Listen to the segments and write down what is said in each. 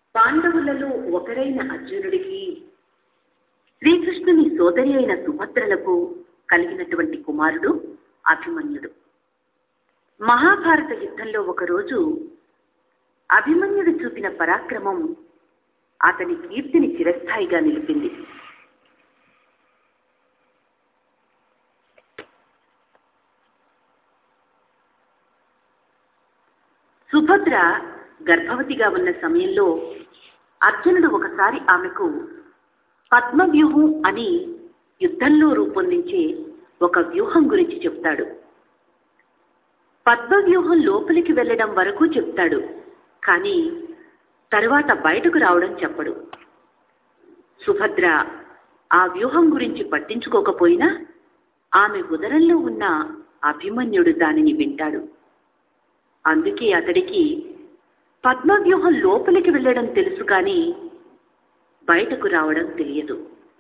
పాండవులలో ఒకరైన అర్జునుడికి శ్రీకృష్ణుని సోదరి అయిన సుభద్రలకు కలిగినటువంటి కుమారుడు అభిమన్యుడు మహాభారత యుద్ధంలో ఒకరోజు అభిమన్యుడు చూపిన పరాక్రమం అతని కీర్తిని చిరస్థాయిగా నిలిపింది సుభద్ర గర్భవతిగా ఉన్న సమయంలో అర్జునుడు ఒకసారి ఆమెకు పద్మవ్యూహం అని యుద్ధంలో రూపొందించే ఒక వ్యూహం గురించి చెప్తాడు పద్మవ్యూహం లోపలికి వెళ్ళడం వరకు చెప్తాడు కానీ తరువాత బయటకు రావడం చెప్పడు సుభద్ర ఆ వ్యూహం గురించి పట్టించుకోకపోయినా ఆమె ఉదరంలో ఉన్న అభిమన్యుడు దానిని వింటాడు అందుకే అతడికి పద్మవ్యూహం లోపలికి వెళ్ళడం తెలుసు కానీ బయటకు రావడం తెలియదు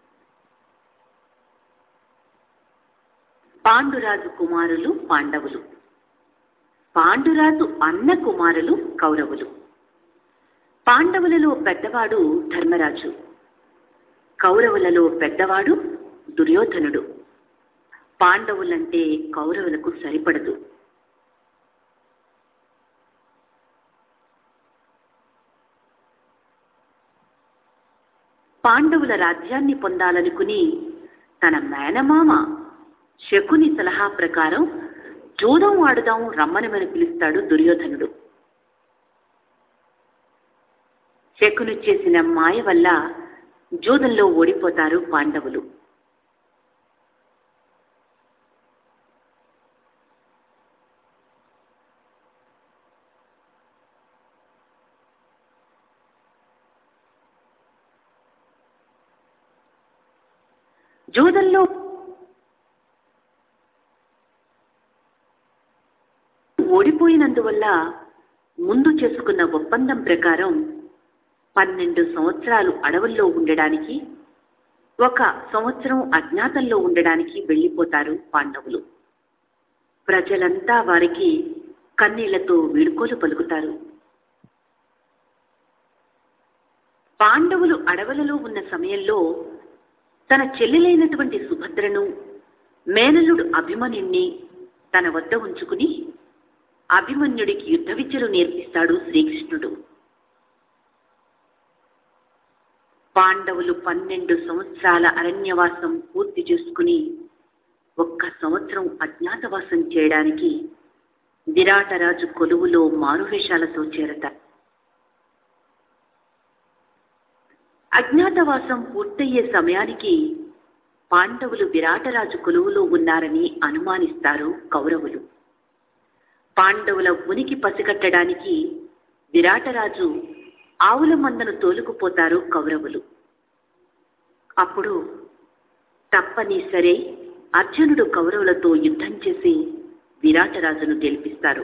పాండురాజు కుమారులు పాండవులు పాండురాజు అన్న కుమారులు కౌరవులు పాండవులలో పెద్దవాడు ధర్మరాజు కౌరవులలో పెద్దవాడు దుర్యోధనుడు పాండవులంటే కౌరవులకు సరిపడదు పాండవుల రాజ్యాన్ని పొందాలనుకుని తన మేనమామ శకుని సలహా ప్రకారం జూదం ఆడుదాం రమ్మనమని పిలుస్తాడు దుర్యోధనుడు శకుని చేసిన మాయ వల్ల జూదంలో ఓడిపోతారు పాండవులు జూదంలో ఓడిపోయినందువల్ల ముందు చేసుకున్న ఒప్పందం ప్రకారం పన్నెండు సంవత్సరాలు అడవుల్లో ఉండడానికి ఒక సంవత్సరం అజ్ఞాతంలో ఉండడానికి వెళ్ళిపోతారు పాండవులు ప్రజలంతా వారికి కన్నీళ్లతో వీడుకోలు పలుకుతారు పాండవులు అడవులలో ఉన్న సమయంలో తన చెల్లెలైనటువంటి సుభద్రను మేనల్లుడు అభిమన్యుణ్ణి తన వద్ద ఉంచుకుని అభిమన్యుడికి యుద్ధ విద్యలు నేర్పిస్తాడు శ్రీకృష్ణుడు పాండవులు పన్నెండు సంవత్సరాల అరణ్యవాసం పూర్తి చేసుకుని ఒక్క సంవత్సరం అజ్ఞాతవాసం చేయడానికి విరాటరాజు కొలువులో మారువేషాలతో చేరతారు అజ్ఞాతవాసం పూర్తయ్యే సమయానికి పాండవులు విరాటరాజు కొలువులో ఉన్నారని అనుమానిస్తారు కౌరవులు పాండవుల ఉనికి పసిగట్టడానికి విరాటరాజు ఆవుల మందను తోలుకుపోతారు కౌరవులు అప్పుడు తప్పనిసరే అర్జునుడు కౌరవులతో యుద్ధం చేసి విరాటరాజును గెలిపిస్తారు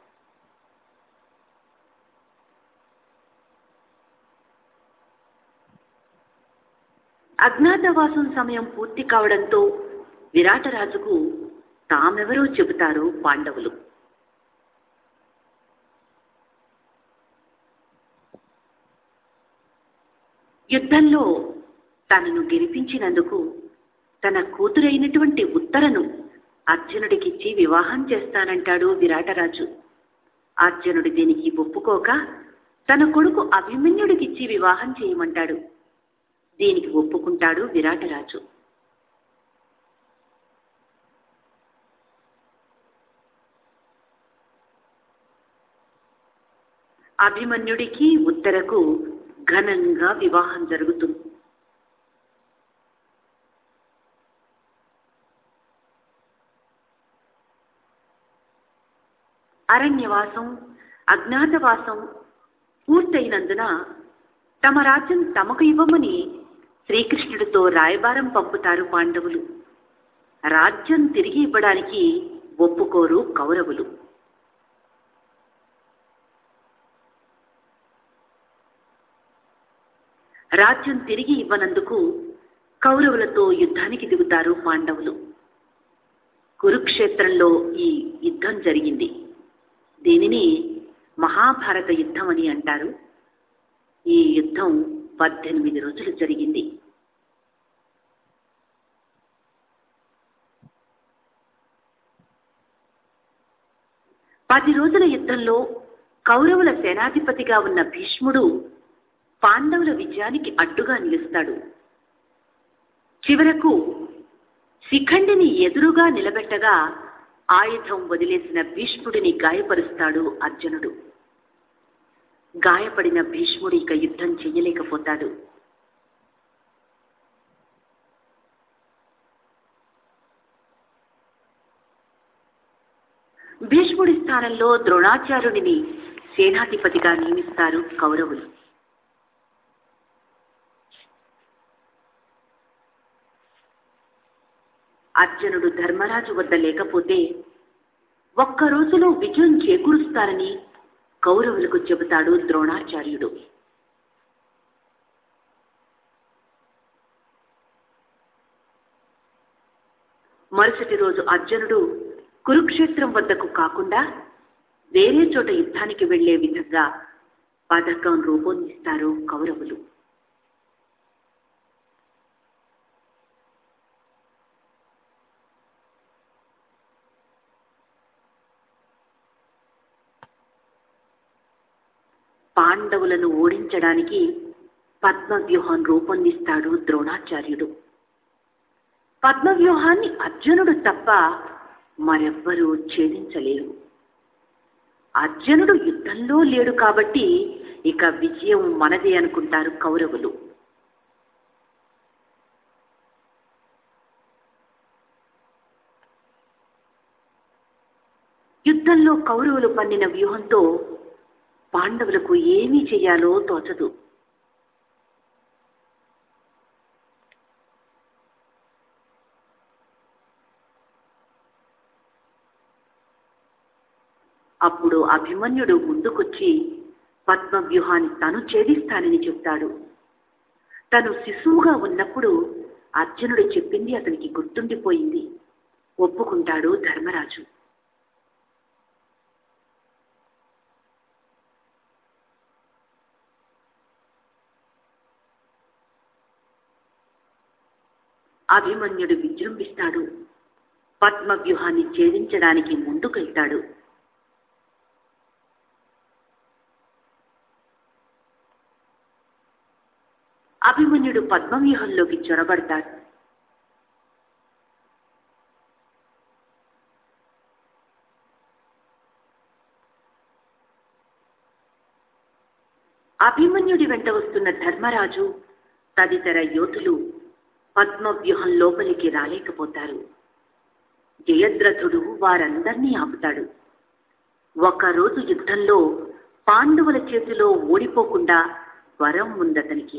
అజ్ఞాతవాసం సమయం పూర్తి కావడంతో విరాటరాజుకు తామెవరో చెబుతారు పాండవులు యుద్ధంలో తనను గెలిపించినందుకు తన కూతురైనటువంటి ఉత్తరను అర్జునుడికిచ్చి వివాహం చేస్తానంటాడు విరాటరాజు అర్జునుడి దీనికి ఒప్పుకోక తన కొడుకు అభిమన్యుడికిచ్చి వివాహం చేయమంటాడు దీనికి ఒప్పుకుంటాడు విరాటరాజు అభిమన్యుడికి ఉత్తరకు ఘనంగా వివాహం జరుగుతుంది అరణ్యవాసం అజ్ఞాతవాసం పూర్తయినందున తమ రాజ్యం తమకు ఇవ్వమని శ్రీకృష్ణుడితో రాయబారం పంపుతారు పాండవులు రాజ్యం తిరిగి ఇవ్వడానికి ఒప్పుకోరు కౌరవులు రాజ్యం తిరిగి ఇవ్వనందుకు కౌరవులతో యుద్ధానికి దిగుతారు పాండవులు కురుక్షేత్రంలో ఈ యుద్ధం జరిగింది దీనిని మహాభారత యుద్ధం అని అంటారు ఈ యుద్ధం పద్దెనిమిది రోజులు జరిగింది పది రోజుల యుద్ధంలో కౌరవుల సేనాధిపతిగా ఉన్న భీష్ముడు పాండవుల విజయానికి అడ్డుగా నిలుస్తాడు చివరకు శిఖండిని ఎదురుగా నిలబెట్టగా ఆయుధం వదిలేసిన భీష్ముడిని గాయపరుస్తాడు అర్జునుడు గాయపడిన భీష్ముడు ఇక యుద్ధం చెయ్యలేకపోతాడు భీష్ముడి స్థానంలో ద్రోణాచార్యుడిని సేనాధిపతిగా నియమిస్తారు కౌరవులు అర్జునుడు ధర్మరాజు వద్ద లేకపోతే ఒక్క రోజులో విజయం చేకూరుస్తారని కౌరవులకు చెబుతాడు ద్రోణాచార్యుడు మరుసటి రోజు అర్జునుడు కురుక్షేత్రం వద్దకు కాకుండా వేరే చోట యుద్ధానికి వెళ్లే విధంగా పథకం రూపొందిస్తారు కౌరవులు పాండవులను ఓడించడానికి పద్మవ్యూహం రూపొందిస్తాడు ద్రోణాచార్యుడు పద్మవ్యూహాన్ని అర్జునుడు తప్ప మరెవ్వరూ ఛేదించలేరు అర్జునుడు యుద్ధంలో లేడు కాబట్టి ఇక విజయం మనదే అనుకుంటారు కౌరవులు యుద్ధంలో కౌరవులు పన్నిన వ్యూహంతో పాండవులకు ఏమీ చెయ్యాలో తోచదు అప్పుడు అభిమన్యుడు ముందుకొచ్చి పద్మవ్యూహాన్ని తను ఛేదిస్తానని చెప్తాడు తను శిశువుగా ఉన్నప్పుడు అర్జునుడు చెప్పింది అతనికి గుర్తుండిపోయింది ఒప్పుకుంటాడు ధర్మరాజు అభిమన్యుడు విజృంభిస్తాడు పద్మవ్యూహాన్ని ఛేదించడానికి ముందుకెళ్తాడు అభిమన్యుడు పద్మవ్యూహంలోకి చొరబడతాడు అభిమన్యుడి వెంట వస్తున్న ధర్మరాజు తదితర యోధులు పద్మవ్యూహం లోపలికి రాలేకపోతారు జయద్రథుడు వారందర్నీ ఆపుతాడు ఒకరోజు యుద్ధంలో పాండవుల చేతిలో ఓడిపోకుండా వరం ఉందతనికి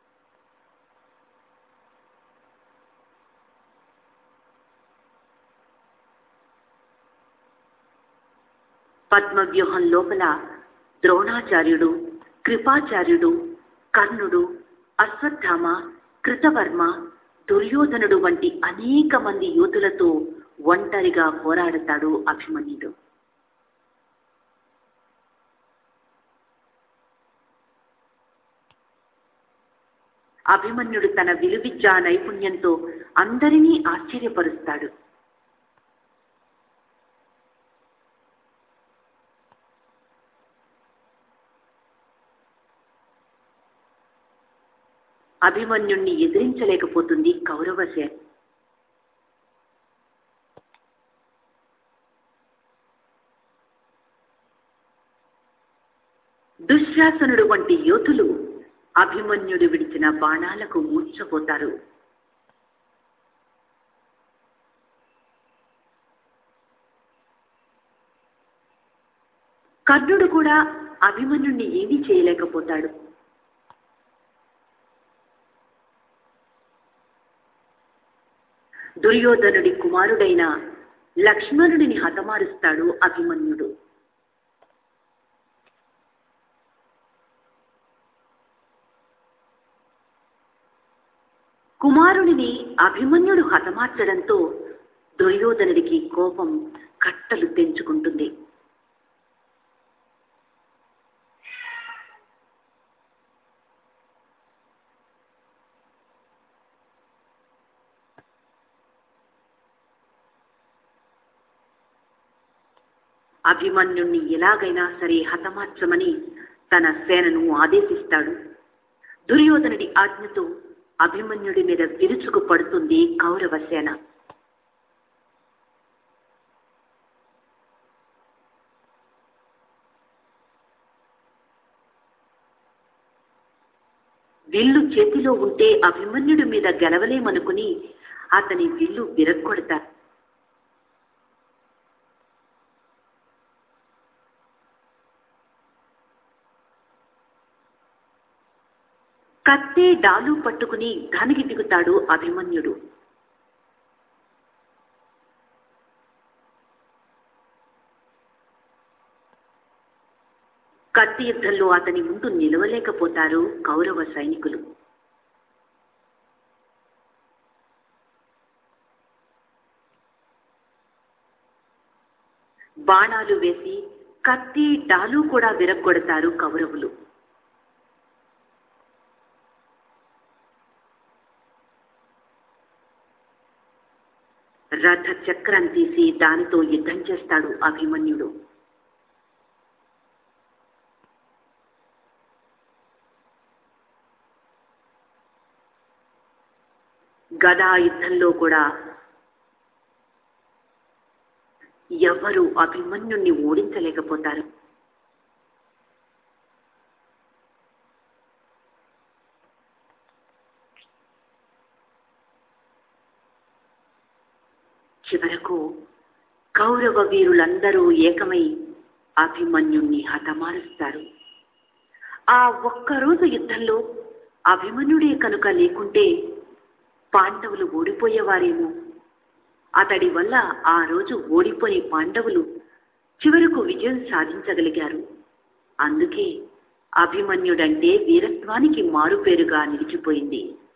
పద్మవ్యూహం లోపల ద్రోణాచార్యుడు కృపాచార్యుడు కర్ణుడు అశ్వత్థామ కృతవర్మ దుర్యోధనుడు వంటి అనేక మంది యోధులతో ఒంటరిగా పోరాడతాడు అభిమన్యుడు అభిమన్యుడు తన విలువిద్యా నైపుణ్యంతో అందరినీ ఆశ్చర్యపరుస్తాడు అభిమన్యుణ్ణి ఎదిరించలేకపోతుంది కౌరవసేన దుశ్శాసనుడు వంటి యోధులు అభిమన్యుడు విడిచిన బాణాలకు మూర్చపోతారు కర్ణుడు కూడా అభిమన్యుణ్ణి ఏమీ చేయలేకపోతాడు దుర్యోధనుడి కుమారుడైన లక్ష్మణుడిని హతమారుస్తాడు అభిమన్యుడు కుమారుడిని అభిమన్యుడు హతమార్చడంతో దుర్యోధనుడికి కోపం కట్టలు తెంచుకుంటుంది అభిమన్యుణ్ణి ఎలాగైనా సరే హతమార్చమని తన సేనను ఆదేశిస్తాడు దుర్యోధనుడి ఆజ్ఞతో అభిమన్యుడి మీద విరుచుకు పడుతుంది కౌరవ సేన విల్లు చేతిలో ఉంటే అభిమన్యుడి మీద గెలవలేమనుకుని అతని విల్లు విరగ్గొడతారు కత్తే డాలు పట్టుకుని ధనికి దిగుతాడు అభిమన్యుడు కత్తి యుద్ధంలో అతని ముందు నిలవలేకపోతారు కౌరవ సైనికులు బాణాలు వేసి కత్తి డాలు కూడా విరగ్గొడతారు కౌరవులు రథ చక్రం తీసి దానితో యుద్ధం చేస్తాడు అభిమన్యుడు గదా యుద్ధంలో కూడా ఎవరు అభిమన్యుణ్ణి ఓడించలేకపోతారు చివరకు కౌరవ వీరులందరూ ఏకమై అభిమన్యుణ్ణి హతమారుస్తారు ఆ ఒక్కరోజు యుద్ధంలో అభిమన్యుడే కనుక లేకుంటే పాండవులు ఓడిపోయేవారేమో అతడి వల్ల ఆ రోజు ఓడిపోయే పాండవులు చివరకు విజయం సాధించగలిగారు అందుకే అభిమన్యుడంటే వీరత్వానికి మారుపేరుగా నిలిచిపోయింది